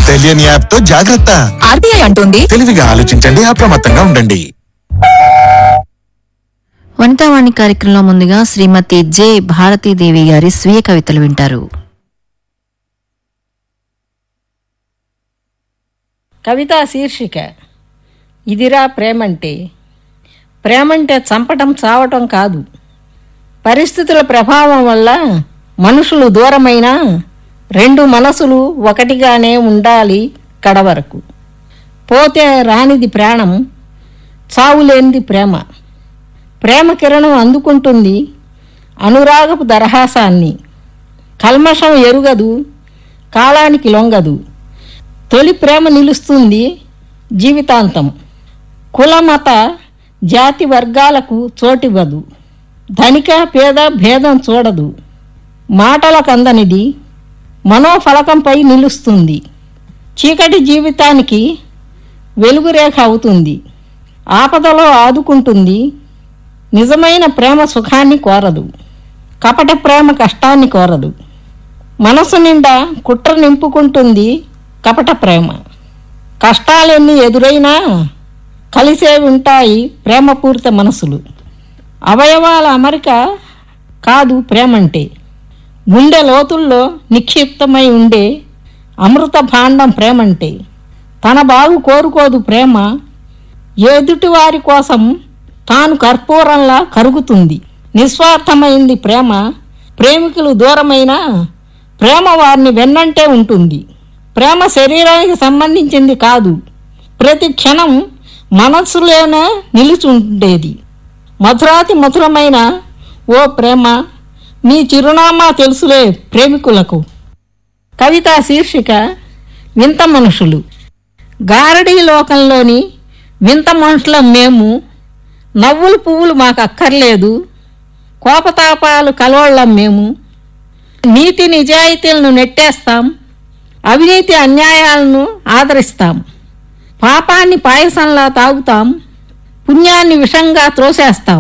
తెలియని యాప్ తో జాగ్రత్త ఆర్బీఐ అంటోంది తెలివిగా ఆలోచించండి అప్రమత్తంగా ఉండండి వనితావాణి కార్యక్రమంలో ముందుగా శ్రీమతి జె భారతీదేవి గారి స్వీయ కవితలు వింటారు కవితా శీర్షిక ఇదిరా ప్రేమంటే ప్రేమంటే చంపటం చావటం కాదు పరిస్థితుల ప్రభావం వల్ల మనుషులు దూరమైన రెండు మనసులు ఒకటిగానే ఉండాలి కడవరకు పోతే రానిది ప్రాణం చావులేనిది ప్రేమ ప్రేమ కిరణం అందుకుంటుంది అనురాగపు దరహాసాన్ని కల్మషం ఎరుగదు కాలానికి లొంగదు తొలి ప్రేమ నిలుస్తుంది జీవితాంతం కులమత జాతి వర్గాలకు చోటివ్వదు ధనిక పేద భేదం చూడదు మాటలకు అందనిది మనోఫలకంపై నిలుస్తుంది చీకటి జీవితానికి వెలుగురేఖ అవుతుంది ఆపదలో ఆదుకుంటుంది నిజమైన ప్రేమ సుఖాన్ని కోరదు కపట ప్రేమ కష్టాన్ని కోరదు మనసు నిండా కుట్ర నింపుకుంటుంది కపట ప్రేమ కష్టాలెన్ని ఎదురైనా కలిసే ఉంటాయి ప్రేమపూరిత మనసులు అవయవాల అమరిక కాదు ప్రేమంటే గుండె లోతుల్లో నిక్షిప్తమై ఉండే అమృత భాండం ప్రేమంటే తన బాగు కోరుకోదు ప్రేమ ఎదుటివారి కోసం తాను కర్పూరంలా కరుగుతుంది నిస్వార్థమైంది ప్రేమ ప్రేమికులు దూరమైన ప్రేమ వారిని వెన్నంటే ఉంటుంది ప్రేమ శరీరానికి సంబంధించింది కాదు ప్రతి క్షణం మనస్సులోనే నిలిచుండేది మధురాతి మధురమైన ఓ ప్రేమ మీ చిరునామా తెలుసులే ప్రేమికులకు కవిత శీర్షిక వింత మనుషులు గారడీ లోకంలోని వింత మనుషులం మేము నవ్వులు పువ్వులు మాకు అక్కర్లేదు కోపతాపాలు కలవళ్ళం మేము నీతి నిజాయితీలను నెట్టేస్తాం అవినీతి అన్యాయాలను ఆదరిస్తాం పాపాన్ని పాయసంలా తాగుతాం పుణ్యాన్ని విషంగా త్రోసేస్తాం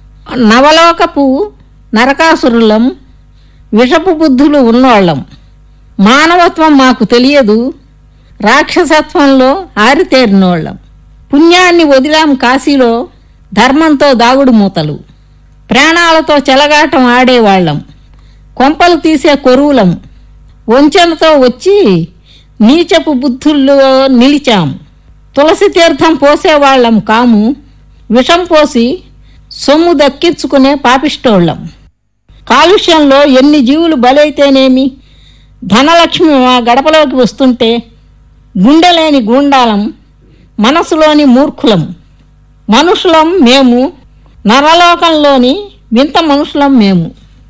నవలోకపు నరకాసురులం విషపు బుద్ధులు ఉన్నోళ్ళం మానవత్వం మాకు తెలియదు రాక్షసత్వంలో ఆరితేరినోళ్ళం పుణ్యాన్ని వదిలాం కాశీలో ధర్మంతో దాగుడు మూతలు ప్రాణాలతో చెలగాటం ఆడేవాళ్ళం కొంపలు తీసే కొరువులం వంచనతో వచ్చి నీచపు బుద్ధుల్లో నిలిచాం తులసి తీర్థం పోసేవాళ్ళం కాము విషం పోసి సొమ్ము దక్కించుకునే పాపిష్టోళ్ళం కాలుష్యంలో ఎన్ని జీవులు బలైతేనేమి ధనలక్ష్మి మా గడపలోకి వస్తుంటే గుండెలేని గూండాలం మనసులోని మూర్ఖులం మనుషులం మేము నరలోకంలోని వింత మనుషులం మేము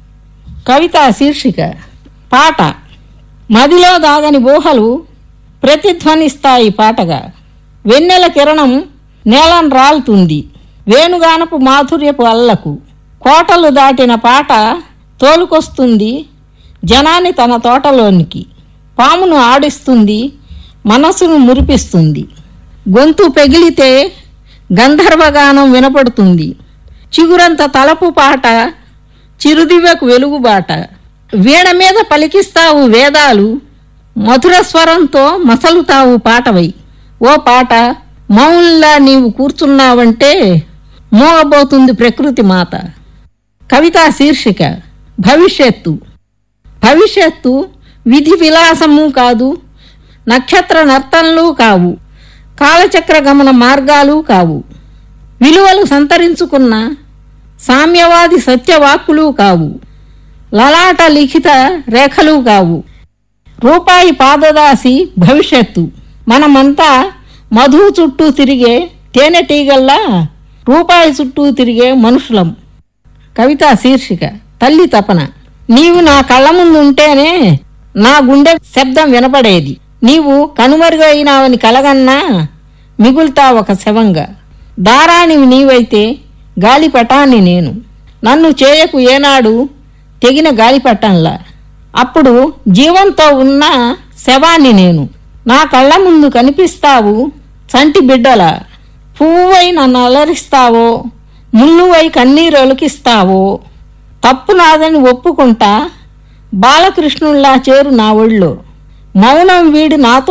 కవిత శీర్షిక పాట మదిలో దాగని ఊహలు ప్రతిధ్వనిస్తాయి పాటగా వెన్నెల కిరణం నేలను రాలుతుంది వేణుగానపు మాధుర్యపు అల్లకు కోటలు దాటిన పాట తోలుకొస్తుంది జనాన్ని తన తోటలోనికి పామును ఆడిస్తుంది మనసును మురిపిస్తుంది గొంతు పెగిలితే గంధర్వగానం వినపడుతుంది చిగురంత తలపు పాట చిరుదివ్యకు వెలుగుబాట వీణ మీద పలికిస్తావు వేదాలు మధుర స్వరంతో మసలుతావు పాటవై ఓ పాట మౌన్లా నీవు కూర్చున్నావంటే మోగబోతుంది ప్రకృతి మాత కవితా శీర్షిక భవిష్యత్తు భవిష్యత్తు విధి విలాసము కాదు నక్షత్ర నర్తనలు కావు కాలచక్ర గమన మార్గాలు కావు విలువలు సంతరించుకున్న సామ్యవాది సత్యవాక్కులు కావు లలాట లిఖిత రేఖలు కావు రూపాయి పాదదాసి భవిష్యత్తు మనమంతా మధువు చుట్టూ తిరిగే తేనెటీగల్లా రూపాయి చుట్టూ తిరిగే మనుషులం కవితా శీర్షిక తల్లి తపన నీవు నా కళ్ళ ముందు ఉంటేనే నా గుండె శబ్దం వినపడేది నీవు కనుమరుగైనావని కలగన్నా మిగులుతా ఒక శవంగా దారానివి నీవైతే గాలిపటాన్ని నేను నన్ను చేయకు ఏనాడు తెగిన గాలిపటంలా అప్పుడు జీవంతో ఉన్న శవాన్ని నేను నా కళ్ళ ముందు కనిపిస్తావు చంటి బిడ్డల పువ్వువై నన్ను అలరిస్తావో ముళ్ళువై కన్నీరు ఒలికిస్తావో తప్పు నాదని ఒప్పుకుంటా బాలకృష్ణుల్లా చేరు నా ఒళ్ళో మౌనం వీడి నాతో